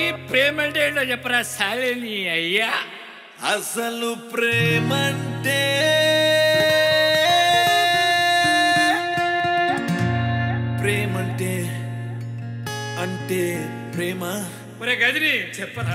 ప్రేమ అంటే ఏంటో చెప్పరా సాలేని అయ్యా అసలు ప్రేమంటే ప్రేమంటే అంటే ప్రేమ ఒరే గదిని చెప్పరా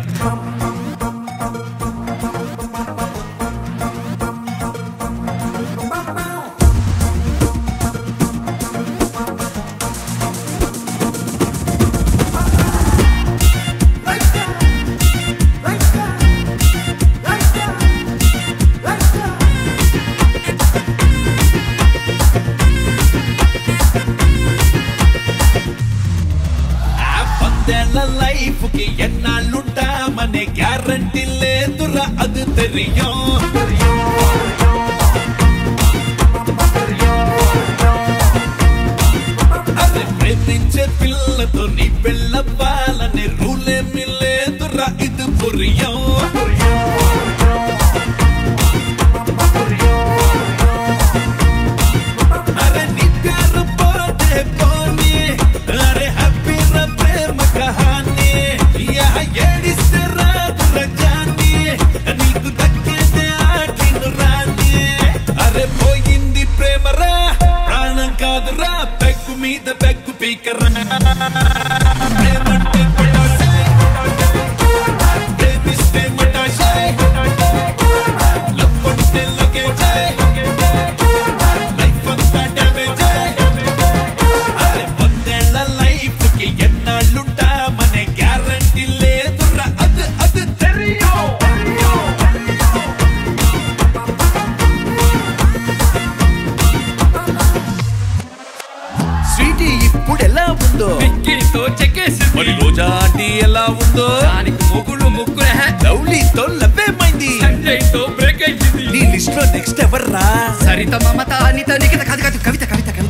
ఆ పదేళ్ల లైఫ్ కి ఎన్నాళ్ళుంటామనే గ్యారంటీ లేదురా అది తెలియం అరే ప్రేమించే పిల్లతో నీ పెళ్ళవ్వాలనే రూలేమి లేదురా ఇది పురియం అరే నీ ప్యారు పోతే పోనీ అరే హ్యాపీ రా ప్రేమ కహానీ యా ఏడిస్తే రాదు రజానీ నీకు దక్కేదే ఆటిను రాని అరే పోయింది ప్రేమరా ప్రాణం కాదురా పెగ్గు మీద పెగ్గు పీకరా ప్రేమంటే పటాసే ప్రేమిస్తే మటాసే లవ్ అంటే లగేజే లైఫ్ అంతా డ్యామేజే అరే వందేళ్ల లైఫ్ కి ఎన్నాళ్ళుంటామనే గ్యారంటీ లేదురా అది అది తెలియో స్వీటీ ఇప్పుడు ఎలా ఉందో పిక్కితో చెక్కేసింది మరి రోజా ఆంటీ ఎలా ఉందో దానికి మొగుడు ముగ్గురే లవ్లీతో లవ్వేమైంది సంజయ్తో బ్రేక్ అయింది నీ లిస్ట్ లో నెక్స్ట్ ఎవర్రా సరిత మమత అనిత నిఖిత కాదు కాదు కవిత కవిత కవిత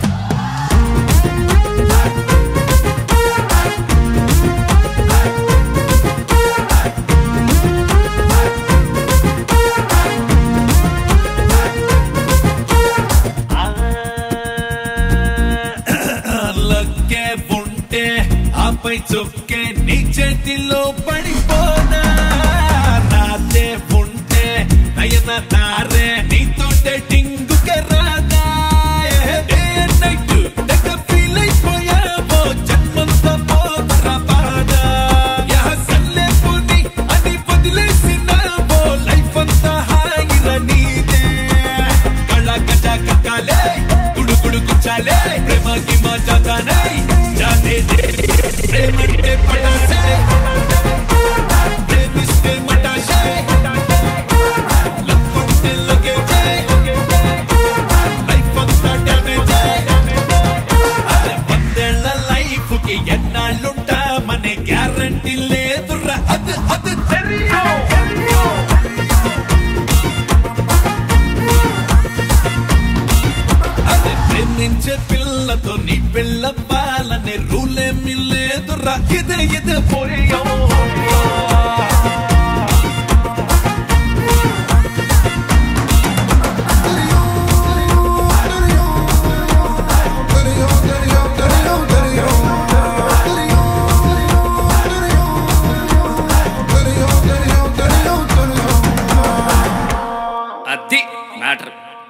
లక్కే ఉంటే ఆపై చొక్కే నీ చేతిలో పడిపోదా నాదే ఉంటే నయన తారే నీతో టింగు రాదా డే అండ్ నైట్ తెగ ఫీల్ అయిపోయావో జన్మంతా పోతరా బాధ యా సల్లే పోని అని వదిలేసినావో లైఫ్ అంతా హాయిరా నీదే కళ గజ కట్టాలే గుడు గుడు గుచ్చాలే ప్రేమ కి మజా నై జానే దే ప్రేమంటే పటాసే ప్రేమిస్తే మటాసే లక్కుంటే లగేజే లైఫ్ అంతా డ్యామేజే అరే వందేళ్ల లైఫ్ కి ఎన్నాళ్ళుంటామనే గ్యారంటీ లేదురా అది అది తెలియో అదే ప్రేమించే పిల్లతో నీ పిల్లవ్వాలనే రూలేమి లేదురా ఇదే ఇదే పోయో అది మ్యాటర్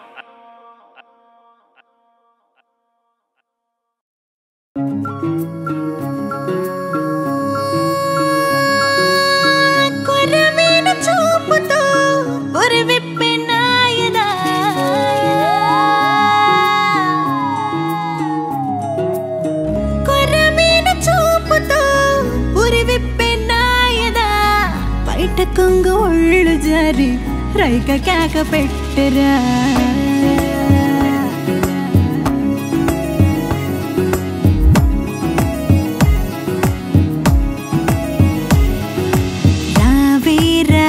కొరమీన చూపుతో ఉరివిప్పే నాయనా కొరమీన చూపుతో ఉరివిప్పే నాయనా బయట కొంగు ఒళ్ళు జారి రైక కేక పెట్టరా రావేరా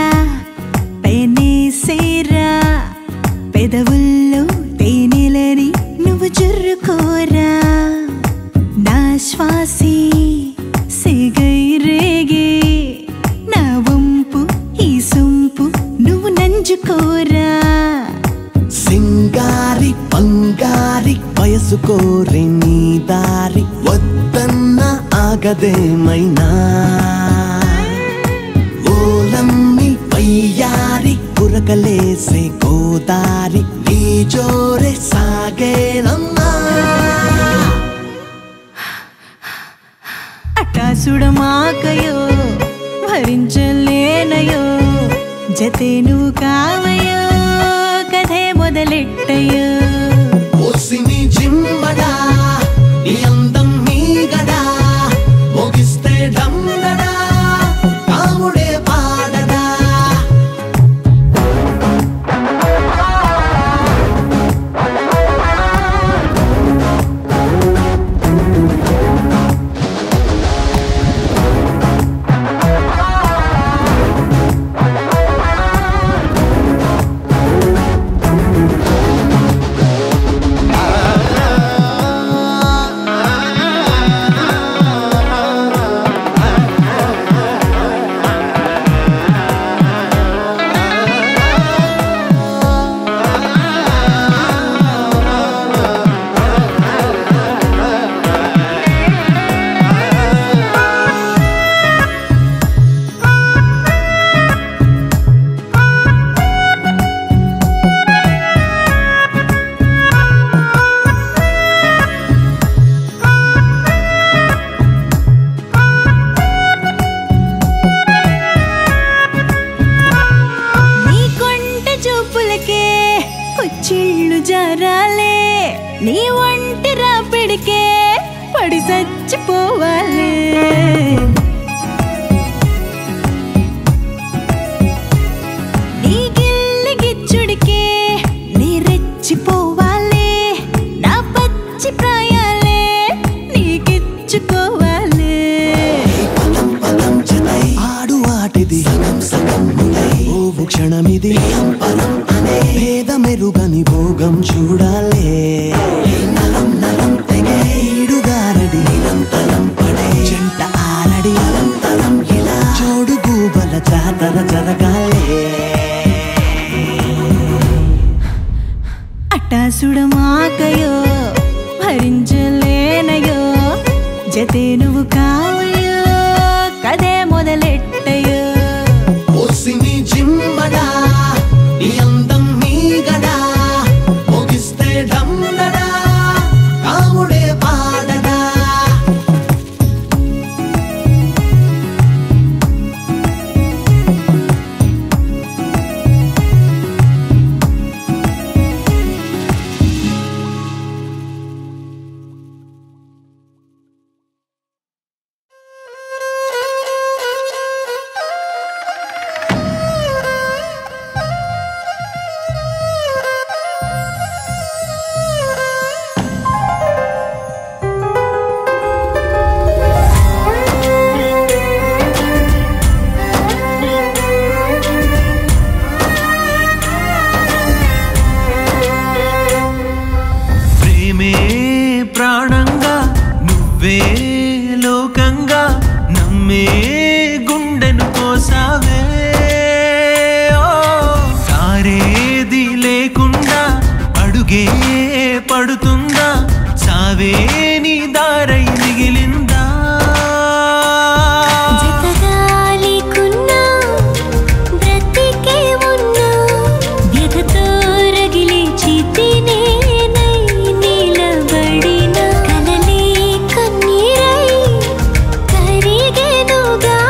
పెనేసేరా పెదవుల్లో తేనెలని నువ్వు జుర్రుకోరా నా శ్వాసే సిగై రేగే నా వంపు ఈ సొంపు నువ్వు నంజుకోరా సింగారి బంగారి వయసు కోరి నీ దారి వద్దన్న ఆగదేమైనా ఉరకలేసే గోదారి నీ జోరే సాగేనమ్మా అట్టాసుడమాకయో భరించలేనయో జతే నువ్వు కావయో కథే మొదలెట్టయో ఓసిని జిమ్మడా నీ అందం మీగడా మోగిస్తే డమ్మడా కాముడే పాడడా నీ కొంట చూపులకే కుచ్చిళ్ళు జరాలే నీ ఒంటి రాపిడికే పడి చచ్చిపోవాలే నీ గిల్లి గిచ్చుడికే నీ రెచ్చిపోవాలే నా పచ్చి ప్రాయాలే నీకిచ్చుకోవాలే పదం పదం జతై ఆడు ఆటిది సగం సగం ములై ఓ క్షణమిది పరం అనే భేదమెరుగని భోగం చూడాలే నలం నలం తెగే ఈడుగారడి నిరంతరం పడే చెంట ఆరడి అలంతరం ఇలా చోడు గూబల జాతర జరగాలే అట్టాసుడమాకయో భరించలేనయో జతే నువ్వు కావయో కదే మొదలెట్టయో ఓసిని జిమ్మడా నీ అందం మీగడా మోగిస్తే డమ్మడా కాముడే పాడడా ప్రేమే ప్రాణంగా నువ్వే లోకంగా నమ్మే గుండెను కోసావే ఓ, సారేది లేకుండా అడుగే పడుతుందా సావే నీ దారై మిగిలిందా జతగాలికున్నా బ్రతికే ఉన్నా వ్యధతో రగిలే చితినేనై నిలబడిన కలలే కన్నీరై కరిగెనుగా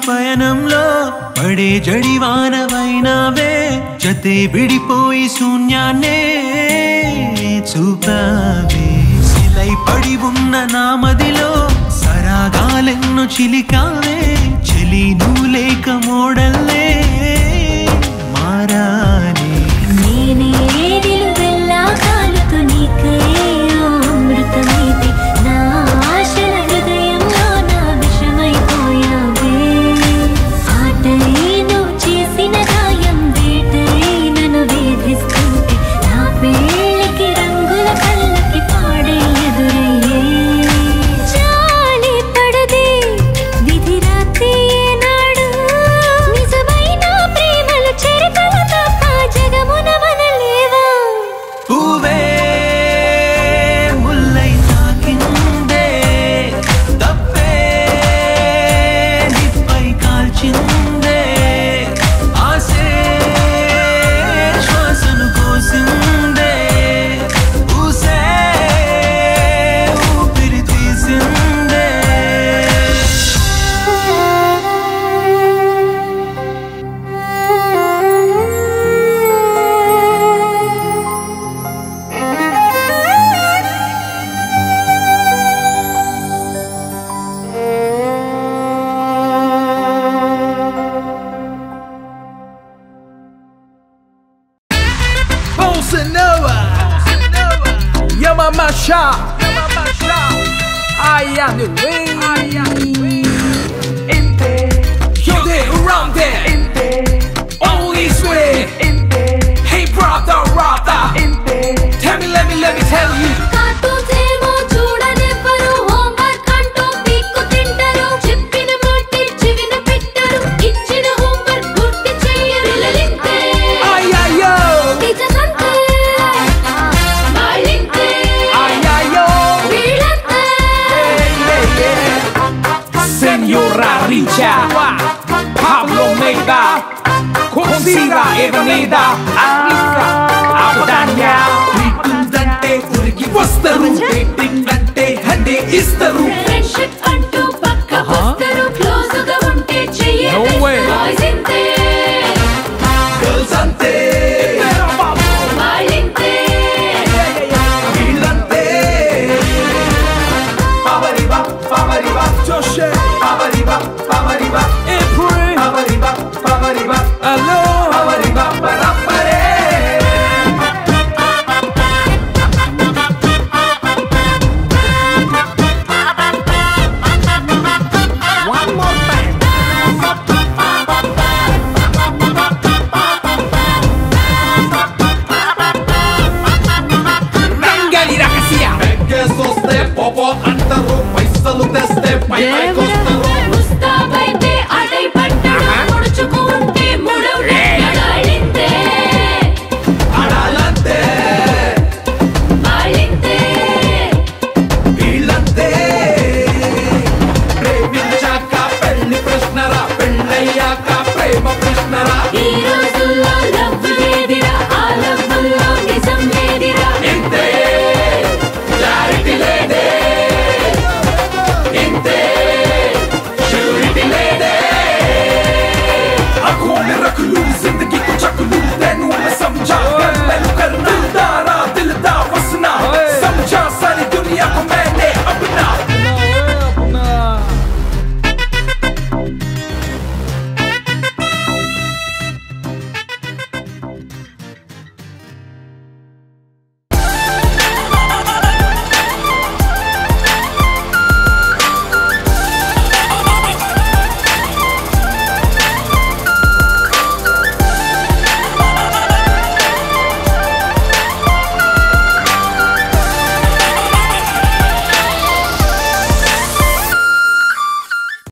పయనంలో పడే జడివానవైనావే జతే విడిపోయి శూన్యాన్నే చూపావే శిలై పడి ఉన్న నా మదిలో సరాగాలెన్ను చిలికావే చెలి నువ్వు లేక మోడల్లే మారానే నేనే నిలువెల్లా కాలుతూ నీకై అమృతమైతే నా ఆశల హృదయంలో నా విషమైపోయావే ఆటై నువ్వు చేసిన గాయం వేటై నన్ను వేధిస్తుంటే నా పెళ్ళికి రంగుల కళ్ళకి పాడే ఎదురయ్యే జాలి పడదే విధి రాత్రి ఏనాడు నిజమైన ప్రేమల చరితల తప్ప జగమున మనలేవా పూవే ముల్లై తాకిందే తప్పే నిప్పై కాల్చిందే ఆసే శ్వాసను కోసిందే ఊసే ఊపిరి తీసిందే Bossa Nova Yamamasha I am the way Yo there, around there Always way Hey brother, brother Tell me, let me, let me tell you cartoons ఏమో చూడనివ్వరు హోంవర్క్ అంటూ పీక్కు తింటారు చెప్పిన మాట చెవిన పెట్టరు ఇచ్చిన హోంవర్క్ పూర్తి చెయ్యరు పిల్లలింతే Ay, ay, yo టీచర్స్ అంతే వాళ్ళింతే Ay, ay, yo వీళ్ళంతే Señora Richa Pablo Meda Consiga Evanida Anita Abdanya వీటుందంటే ఉరికి వస్తారు రేటింగ్ అంటే హండే ఇస్తారు